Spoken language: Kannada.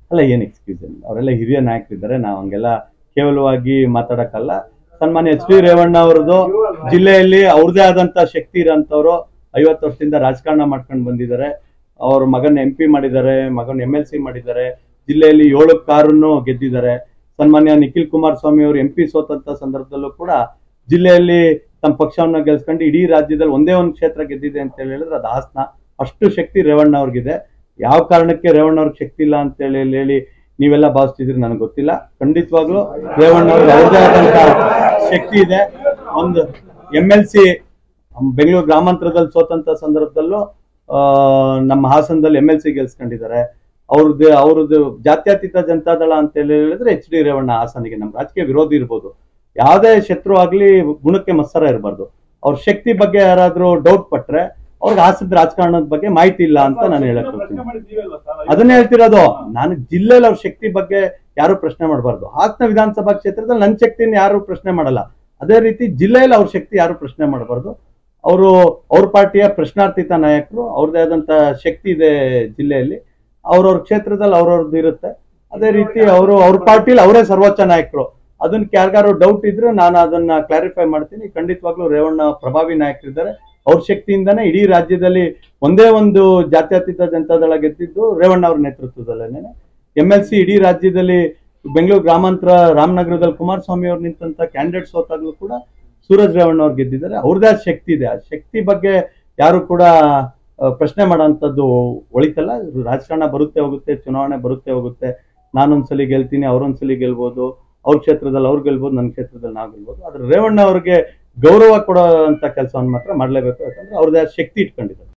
ಅಲ್ಲ ಏನು ಎಕ್ಸ್ಕ್ಯೂಸ್ ಇಲ್ಲ ಅವರೆಲ್ಲ ಹಿರಿಯ ನಾಯಕರಿದ್ದಾರೆ ನಾವು ಹಂಗೆಲ್ಲ ಕೇವಲವಾಗಿ ಮಾತಾಡಕ್ಕಲ್ಲ ಸನ್ಮಾನ್ಯ ಎಚ್ ಡಿ ರೇವಣ್ಣ ಅವರದು ಜಿಲ್ಲೆಯಲ್ಲಿ ಅವ್ರದೇ ಆದಂತ ಶಕ್ತಿ ಇರೋಂಥವ್ರು ಐವತ್ತು ವರ್ಷದಿಂದ ರಾಜಕಾರಣ ಮಾಡ್ಕೊಂಡು ಬಂದಿದ್ದಾರೆ ಅವ್ರ ಮಗನ ಎಂ ಪಿ ಮಾಡಿದ್ದಾರೆ ಮಗನ ಎಂ ಎಲ್ ಸಿ ಮಾಡಿದ್ದಾರೆ ಜಿಲ್ಲೆಯಲ್ಲಿ ಏಳು ಕಾರನ್ನು ಗೆದ್ದಿದ್ದಾರೆ ಸನ್ಮಾನ್ಯ ನಿಖಿಲ್ ಕುಮಾರಸ್ವಾಮಿ ಅವರು ಎಂ ಪಿ ಸೋತಂತ ಸಂದರ್ಭದಲ್ಲೂ ಕೂಡ ಜಿಲ್ಲೆಯಲ್ಲಿ ತಮ್ಮ ಪಕ್ಷವನ್ನ ಗೆಲ್ಸ್ಕೊಂಡು ಇಡೀ ರಾಜ್ಯದಲ್ಲಿ ಒಂದೇ ಒಂದು ಕ್ಷೇತ್ರ ಗೆದ್ದಿದೆ ಅಂತ ಹೇಳಿ ಹೇಳಿದ್ರೆ ಅದು ಹಾಸನ ಅಷ್ಟು ಶಕ್ತಿ ರೇವಣ್ಣ ಅವ್ರಿಗಿದೆ ಯಾವ ಕಾರಣಕ್ಕೆ ರೇವಣ್ಣ ಅವ್ರಿಗೆ ಶಕ್ತಿ ಇಲ್ಲ ಅಂತ ಹೇಳಿ ಹೇಳಿ ನೀವೆಲ್ಲ ಭಾವಿಸ್ತಿದ್ರಿ ನನಗೆ ಗೊತ್ತಿಲ್ಲ ಖಂಡಿತವಾಗ್ಲೂ ರೇವಣ್ಣ ಅವ್ರಿಗೆ ಅವ್ರದೇ ಆದಂತ ಶಕ್ತಿ ಇದೆ ಒಂದು ಎಂ ಎಲ್ ಸಿ ಬೆಂಗಳೂರು ಗ್ರಾಮಾಂತರದಲ್ಲಿ ಸೋತಂತ ಸಂದರ್ಭದಲ್ಲೂ ಆ, ನಮ್ಮ ಹಾಸನದಲ್ಲಿ ಎಂ ಎಲ್ ಸಿ ಗೆಲ್ಸ್ಕೊಂಡಿದ್ದಾರೆ ಅವ್ರದ್ದು ಅವ್ರದ್ದು ಜಾತ್ಯತೀತ ಜನತಾದಳ ಅಂತ ಹೇಳಿ ಹೇಳಿದ್ರೆ ಎಚ್ ಡಿ ರೇವಣ್ಣ ಹಾಸನಿಗೆ ನಮ್ಮ ರಾಜಕೀಯ ವಿರೋಧಿ ಇರ್ಬೋದು ಯಾವುದೇ ಶತ್ರು ಆಗ್ಲಿ ಗುಣಕ್ಕೆ ಮತ್ಸರ ಇರಬಾರ್ದು ಅವ್ರ ಶಕ್ತಿ ಬಗ್ಗೆ ಯಾರಾದ್ರೂ ಡೌಟ್ ಪಟ್ರೆ ಅವ್ರಿಗೆ ಹಾಸನದ ರಾಜಕಾರಣದ ಬಗ್ಗೆ ಮಾಹಿತಿ ಇಲ್ಲ ಅಂತ ನಾನು ಹೇಳಕ್ ಹೋಗ್ತೀನಿ ಅದನ್ನ ಹೇಳ್ತಿರೋದು ನಾನು ಜಿಲ್ಲೆಯಲ್ಲಿ ಅವ್ರ ಶಕ್ತಿ ಬಗ್ಗೆ ಯಾರು ಪ್ರಶ್ನೆ ಮಾಡಬಾರ್ದು ಹಾಸನ ವಿಧಾನಸಭಾ ಕ್ಷೇತ್ರದಲ್ಲಿ ನನ್ನ ಶಕ್ತಿನ ಯಾರು ಪ್ರಶ್ನೆ ಮಾಡಲ್ಲ ಅದೇ ರೀತಿ ಜಿಲ್ಲೆಯಲ್ಲಿ ಅವ್ರ ಶಕ್ತಿ ಯಾರು ಪ್ರಶ್ನೆ ಮಾಡಬಾರ್ದು ಅವರು ಅವ್ರ ಪಾರ್ಟಿಯ ಪ್ರಶ್ನಾರ್ಥಿತ ನಾಯಕರು ಅವ್ರದೇ ಆದಂತ ಶಕ್ತಿ ಇದೆ ಜಿಲ್ಲೆಯಲ್ಲಿ ಅವ್ರವ್ರ ಕ್ಷೇತ್ರದಲ್ಲಿ ಅವ್ರವ್ರದ್ದು ಇರುತ್ತೆ ಅದೇ ರೀತಿ ಅವರು ಅವ್ರ ಪಾರ್ಟಿಲಿ ಅವರೇ ಸರ್ವೋಚ್ಚ ನಾಯಕರು ಅದನ್ನ ಯಾರಿಗಾರು ಡೌಟ್ ಇದ್ರೆ ನಾನು ಅದನ್ನ ಕ್ಲಾರಿಫೈ ಮಾಡ್ತೀನಿ ಖಂಡಿತವಾಗ್ಲೂ ರೇವಣ್ಣ ಪ್ರಭಾವಿ ನಾಯಕರಿದ್ದಾರೆ ಅವ್ರ ಶಕ್ತಿಯಿಂದಾನೇ ಇಡೀ ರಾಜ್ಯದಲ್ಲಿ ಒಂದೇ ಒಂದು ಜಾತ್ಯತೀತ ಜನತಾದಳ ಗೆದ್ದಿದ್ದು ರೇವಣ್ಣ ಅವ್ರ ನೇತೃತ್ವದಲ್ಲೇನೆ ಎಂ ಎಲ್ ಸಿ ಇಡೀ ರಾಜ್ಯದಲ್ಲಿ ಬೆಂಗಳೂರು ಗ್ರಾಮಾಂತರ ರಾಮನಗರದಲ್ಲಿ ಕುಮಾರಸ್ವಾಮಿ ಅವ್ರು ನಿಂತಂತ ಕ್ಯಾಂಡಿಡೇಟ್ಸ್ ಹೋದಾಗ್ಲೂ ಕೂಡ ಸೂರಜ್ ರೇವಣ್ಣ ಅವ್ರು ಗೆದ್ದಿದ್ದಾರೆ ಅವ್ರದೇ ಆದ ಶಕ್ತಿ ಇದೆ ಆ ಶಕ್ತಿ ಬಗ್ಗೆ ಯಾರು ಕೂಡ ಆ, ಪ್ರಶ್ನೆ ಮಾಡೋಂಥದ್ದು ಒಳಿತಲ್ಲ ರಾಜಕಾರಣ ಬರುತ್ತೆ ಹೋಗುತ್ತೆ ಚುನಾವಣೆ ಬರುತ್ತೆ ಹೋಗುತ್ತೆ ನಾನೊಂದ್ಸಲಿ ಗೆಲ್ತೀನಿ ಅವ್ರೊಂದ್ಸಲಿ ಗೆಲ್ಬೋದು ಅವ್ರ ಕ್ಷೇತ್ರದಲ್ಲಿ ಅವ್ರು ಗೆಲ್ಬೋದು ನನ್ನ ಕ್ಷೇತ್ರದಲ್ಲಿ ನಾವು ಗೆಲ್ಬೋದು ಆದ್ರೆ ರೇವಣ್ಣ ಅವ್ರಿಗೆ ಗೌರವ ಕೊಡೋ ಅಂತ ಕೆಲಸವನ್ನು ಮಾತ್ರ ಮಾಡಲೇಬೇಕು ಯಾಕಂದ್ರೆ ಅವ್ರದೇ ಆದ ಶಕ್ತಿ ಇಟ್ಕೊಂಡಿದ್ದಾರೆ